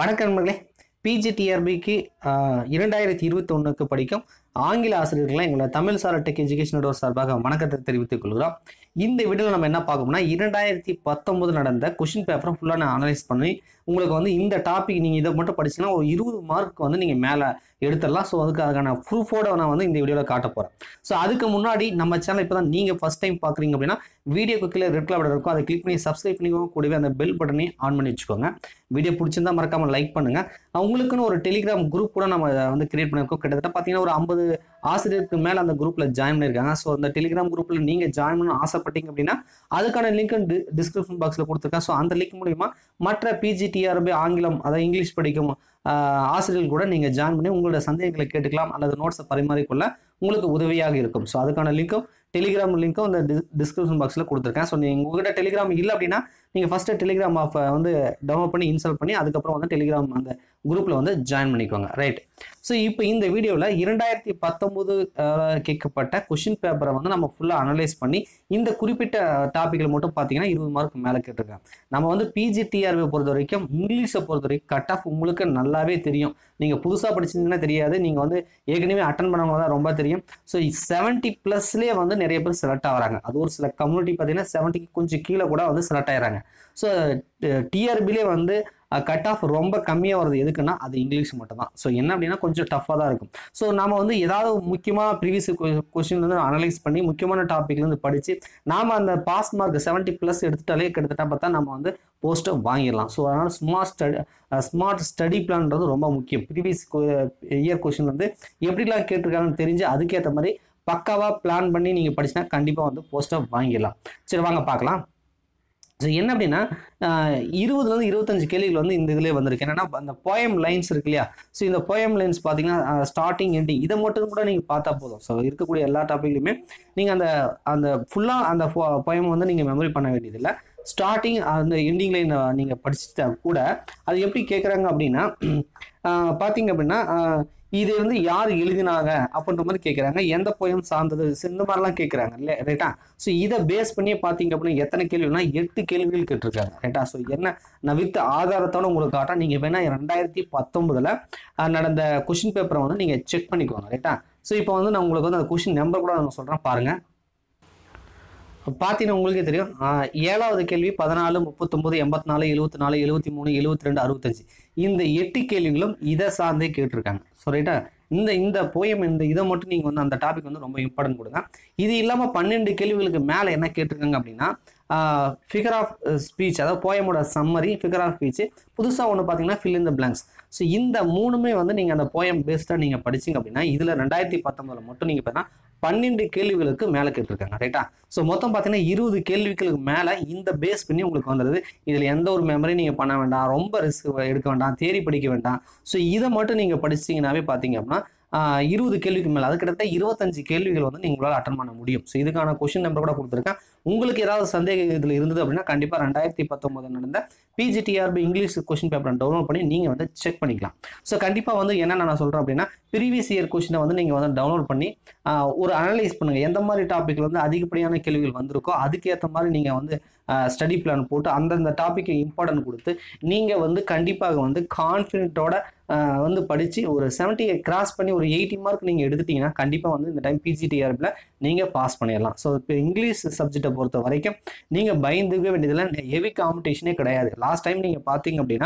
வணக்கம் நண்பர்களே பிஜிடிஆர்பிக்கு இரண்டாயிரத்தி இருபத்தி ஒன்றுக்கு படிக்கும் ஆங்கில ஆசிரியர்களை எங்களோட தமிழ் சார டெக் எஜுகேஷனோட சார்பாக வணக்கத்தை தெரிவித்துக் கொள்கிறோம் இந்த வீடியோவில் நம்ம என்ன பார்க்கணும்னா இரண்டாயிரத்தி பத்தொன்பது நடந்த கொஷின் பேப்பரை ஃபுல்லாக நான் அனலைஸ் பண்ணி உங்களுக்கு வந்து இந்த டாபிக் நீங்கள் இதை மட்டும் படிச்சீங்கன்னா ஒரு இருபது மார்க் வந்து நீங்கள் மேலே எடுத்துடலாம் ஸோ அதுக்கு அதுக்கான ப்ரூஃபோட நான் வந்து இந்த வீடியோவில் காட்ட போகிறேன் ஸோ அதுக்கு முன்னாடி நம்ம சேனல் இப்போ தான் நீங்கள் ஃபஸ்ட் டைம் பார்க்குறீங்க அப்படின்னா வீடியோக்கு கீழே ரெட் கலர் பட்டன் இருக்கும் அதை கிளிக் பண்ணி சப்ஸ்கிரைப் பண்ணிக்கோங்க கூடவே அந்த பெல் பட்டனையும் ஆன் பண்ணி வச்சுக்கோங்க வீடியோ பிடிச்சிருந்தா மறக்காமல் லைக் பண்ணுங்கள் உங்களுக்குன்னு ஒரு டெலிகிராம் குரூப் கூட நம்ம வந்து கிரியேட் பண்ணியிருக்கோம் கிட்டத்தட்ட பார்த்தீங்கன்னா ஒரு ஐம்பது ஆசிரியருக்கு மேலே அந்த குரூப்பில் ஜாயின் பண்ணியிருக்காங்க ஸோ அந்த டெலிகிராம் குரூப்பில் நீங்கள் ஜாயின் பண்ண ஆசைப்பட்டீங்க அப்படின்னா அதுக்கான லிங்க் டிஸ்கிரிப்ஷன் பாக்ஸில் கொடுத்துருக்கேன் ஸோ அந்த லிங்க் மூலிமா மற்ற பிஜிடிஆர்பி ஆங்கிலம் அதாவது இங்கிலீஷ் படிக்கும் ஆஹ், ஆசிரியர்கள் கூட நீங்கள் ஜாயின் பண்ணி உங்களோட சந்தேகங்களை கேட்டுக்கலாம் அல்லது நோட்ஸை பரிமாறிக்கொள்ள உங்களுக்கு உதவியாக இருக்கும் ஸோ அதுக்கான லிங்க்கும் டெலிகிராம் லிங்க்கும் இந்த டிஸ்கிரிப்ஷன் பாக்ஸில் கொடுத்துருக்கேன் ஸோ நீங்கள் உங்ககிட்ட டெலிகிராம் இல்லை அப்படின்னா நீங்கள் ஃபஸ்ட்டு டெலிகிராம் ஆஃப் வந்து டவுன்லோட் பண்ணி இன்ஸ்டால் பண்ணி அதுக்கப்புறம் வந்து டெலிகிராம் அந்த குரூப்பில் வந்து ஜாயின் பண்ணிக்கோங்க ரைட் ஸோ இப்போ இந்த வீடியோவில் இரண்டாயிரத்தி பத்தொம்போது கேட்கப்பட்ட கொஷின் பேப்பரை வந்து நம்ம ஃபுல்லாக அனலைஸ் பண்ணி இந்த குறிப்பிட்ட டாப்பிக்கில் மட்டும் பார்த்தீங்கன்னா இருபது மார்க் மேலே கேட்டிருக்காங்க நம்ம வந்து பிஜிடிஆர்வை பொறுத்த வரைக்கும் இங்கிலீஷை பொறுத்த வரைக்கும் கட் ஆஃப் உங்களுக்கு நல்லாவே தெரியும் நீங்கள் புதுசாக படிச்சிங்கன்னா தெரியாது நீங்கள் வந்து ஏற்கனவே அட்டன் பண்ணவங்க தான் ரொம்ப தெரியும் ஸோ செவன்ட்டி ப்ளஸ்லேயே வந்து நிறைய பேர் செலக்ட் ஆகிறாங்க அது ஒரு சில கம்யூனிட்டி பார்த்தீங்கன்னா செவன்ட்டிக்கு கொஞ்சம் கீழே கூட வந்து செலக்ட் ஆகிறாங்க ஸோ டிஆர்பிலே வந்து கட் ஆஃப் ரொம்ப கம்மியாக வருது எதுக்குன்னா அது இங்கிலீஷ் மட்டும் தான் ஸோ என்ன அப்படின்னா கொஞ்சம் டஃப்பாக தான் இருக்கும் ஸோ நாம வந்து ஏதாவது முக்கியமாக ப்ரீவியஸ் கொஸ்டின் வந்து அனலைஸ் பண்ணி முக்கியமான டாப்பிக்லேருந்து படித்து நாம் அந்த பாஸ் மார்க் செவன்ட்டி ப்ளஸ் எடுத்துட்டாலே கிட்டத்தட்ட பார்த்தா நம்ம வந்து போஸ்ட்டை வாங்கிடலாம் ஸோ அதனால் ஸ்மார்ட் ஸ்டடி ஸ்மார்ட் ஸ்டடி பிளான்றது ரொம்ப முக்கியம் ப்ரீவியஸ் இயர் கொஷின் வந்து எப்படிலாம் கேட்டிருக்காங்கன்னு தெரிஞ்சு அதுக்கேற்ற மாதிரி பக்காவாக பிளான் பண்ணி நீங்கள் படிச்சினா கண்டிப்பாக வந்து போஸ்ட்டை வாங்கிடலாம் சரி வாங்க பார்க்கலாம் ஸோ என்ன அப்படின்னா ஆஹ் இருபதுலேருந்து இருபத்தஞ்சு கேள்விகள் வந்து இந்த இதிலே வந்திருக்கு என்னன்னா அந்த போயம் லைன்ஸ் இருக்கு இல்லையா ஸோ இந்த போயம் லைன்ஸ் பார்த்தீங்கன்னா ஸ்டார்டிங் எண்டிங் இதை மட்டும் கூட நீங்கள் பார்த்தா போதும் ஸோ இருக்கக்கூடிய எல்லா டாப்பிக்லையுமே நீங்கள் அந்த அந்த ஃபுல்லாக அந்த போயம் வந்து நீங்கள் மெமரி பண்ண வேண்டியதில்லை ஸ்டார்டிங் அந்த எண்டிங் லைன் நீங்கள் படிச்சுட்டா கூட அது எப்படி கேட்குறாங்க அப்படின்னா ஆஹ் பார்த்தீங்க அப்படின்னா ஆஹ் இது வந்து யார் எழுதினாங்க அப்படின்ற மாதிரி கேட்குறாங்க எந்த போயம் சார்ந்தது so இந்த மாதிரிலாம் கேட்குறாங்க இல்லை ரைட்டா ஸோ இதை பேஸ் பண்ணியே பார்த்தீங்க அப்படின்னா எத்தனை கேள்வினா எட்டு கேள்விகள் கேட்டிருக்காங்க ரைட்டா ஸோ என்ன நான் வித் ஆதாரத்தோட உங்களுக்கு காட்டுறேன் நீங்கள் வேணா ரெண்டாயிரத்தி பத்தொன்பதுல நடந்த கொஷின் பேப்பரை வந்து நீங்கள் செக் பண்ணிக்கோங்க ரைட்டா ஸோ இப்போ வந்து நான் உங்களுக்கு வந்து அந்த கொஷின் நம்பர் கூட நான் சொல்கிறேன் பாருங்க பார்த்தீங்கன்னா உங்களுக்கே தெரியும் ஆஹ் ஏழாவது கேள்வி பதினாலு முப்பத்தொம்பது எண்பத்தி நாலு எழுபத்தி நாலு எழுபத்தி மூணு எழுபத்தி ரெண்டு அறுபத்தஞ்சு இந்த எட்டு கேள்விகளும் இதை சார்ந்தே கேட்டிருக்காங்க ஸோ ரைட்டா இந்த இந்த போயம் இந்த இதை மட்டும் நீங்கள் வந்து அந்த டாபிக் வந்து ரொம்ப இம்பார்ட்டன்ட் கொடுங்க இது இல்லாமல் பன்னெண்டு கேள்விகளுக்கு மேலே என்ன கேட்டிருக்காங்க அப்படின்னா ஃபிகர் ஆஃப் ஸ்பீச் அதாவது போயமோட சம்மரி ஃபிகர் ஆஃப் ஸ்பீச் புதுசாக ஒன்று பார்த்தீங்கன்னா fill in the blanks so இந்த மூணுமே வந்து நீங்கள் அந்த போயம் பேஸ்டாக நீங்கள் படிச்சீங்க அப்படின்னா இதில் ரெண்டாயிரத்தி பத்தொம்பதில் மட்டும் நீங்கள் பார்த்தீங்கன்னா பன்னெண்டு கேள்விகளுக்கு மேலே கேட்டிருக்காங்க ரைட்டா ஸோ மொத்தம் பார்த்தீங்கன்னா இருபது கேள்விகளுக்கு மேலே இந்த பேஸ் பண்ணி உங்களுக்கு வந்துடுது இதில் எந்த ஒரு மெமரி நீங்கள் பண்ண வேண்டாம் ரொம்ப ரிஸ்க் எடுக்க வேண்டாம் தேரி படிக்க வேண்டாம் ஸோ இதை மட்டும் நீங்கள் படிச்சீங்கன்னாவே பார்த்தீங்க அப்படின்னா ஆஹ் இருபது கேள்விக்கு மேலே அது கிட்டத்தட்ட இருபத்தஞ்சு கேள்விகள் வந்து நீங்களால் அட்டன் பண்ண முடியும் ஸோ இதுக்கான கொஷின் நம்பர் கூட கொடுத்துருக்கேன் உங்களுக்கு ஏதாவது சந்தேகம் இதில் இருந்தது அப்படின்னா கண்டிப்பாக ரெண்டாயிரத்தி பத்தொம்போது நடந்த பிஜிடிஆர்பி இங்கிலீஷ் கொஷின் பேப்பரை டவுன்லோட் பண்ணி நீங்கள் வந்து செக் பண்ணிக்கலாம் ஸோ கண்டிப்பாக வந்து என்னென்ன நான் சொல்கிறேன் அப்படின்னா ப்ரீவியஸ் இயர் கொஷினை வந்து நீங்கள் வந்து டவுன்லோட் பண்ணி ஆஹ் ஒரு அனலைஸ் பண்ணுங்கள் எந்த மாதிரி டாப்பிக்கில் வந்து அதிகப்படியான கேள்விகள் வந்திருக்கோ அதுக்கேற்ற மாதிரி நீங்கள் வந்து ஸ்டடி பிளான் போட்டு அந்தந்த டாப்பிக்கு இம்பார்ட்டன்ட் கொடுத்து நீங்கள் வந்து கண்டிப்பாக வந்து கான்ஃபிடென்ட்டோட வந்து படித்து ஒரு செவன்ட்டியை கிராஸ் பண்ணி ஒரு எயிட்டி மார்க் நீங்கள் எடுத்துட்டீங்கன்னா கண்டிப்பாக வந்து இந்த டைம் பிஜிடிஆர்பில் நீங்கள் பாஸ் பண்ணிடலாம் ஸோ இப்போ இங்கிலீஷ் சப்ஜெக்டை பொறுத்த வரைக்கும் நீங்கள் பயந்துக்க வேண்டியதில்லை ஹெவி காம்படிஷனே கிடையாது லாஸ்ட் டைம் நீங்கள் பார்த்தீங்க அப்படின்னா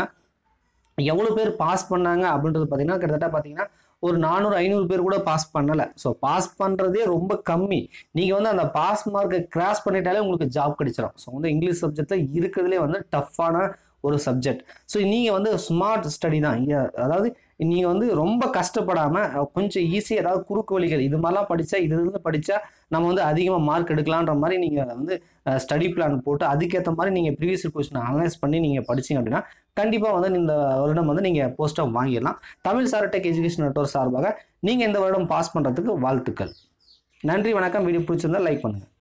எவ்வளோ பேர் பாஸ் பண்ணாங்க அப்படின்றது பார்த்தீங்கன்னா கிட்டத்தட்ட பார்த்தீங்கன்னா ஒரு நானூறு ஐநூறு பேர் கூட பாஸ் பண்ணலை ஸோ பாஸ் பண்ணுறதே ரொம்ப கம்மி நீங்கள் வந்து அந்த பாஸ் மார்க்கை கிராஸ் பண்ணிட்டாலே உங்களுக்கு ஜாப் கிடைச்சிடும் ஸோ வந்து இங்கிலீஷ் சப்ஜெக்டில் இருக்கிறதுலே வந்து டஃப்பான ஒரு சப்ஜெக்ட் ஸோ நீங்கள் வந்து ஸ்மார்ட் ஸ்டடி தான் இங்கே அதாவது நீங்கள் வந்து ரொம்ப கஷ்டப்படாமல் கொஞ்சம் ஈஸியாக ஏதாவது குறுக்கு வழிகள் இது மாதிரிலாம் படித்தா இது இருந்து படித்தா நம்ம வந்து அதிகமாக மார்க் எடுக்கலான்ற மாதிரி நீங்கள் வந்து ஸ்டடி பிளான் போட்டு அதுக்கேற்ற மாதிரி நீங்கள் ப்ரீவியஸ் கொஸ்டின் அனலைஸ் பண்ணி நீங்கள் படிச்சீங்க அப்படின்னா கண்டிப்பாக வந்து இந்த வருடம் வந்து நீங்கள் போஸ்ட்டை வாங்கிடலாம் Tamil sir tech education network சார்பாக நீங்கள் இந்த வருடம் பாஸ் பண்ணுறதுக்கு வாழ்த்துக்கள் நன்றி வணக்கம் வீடியோ பிடிச்சிருந்தா லைக் பண்ணுங்கள்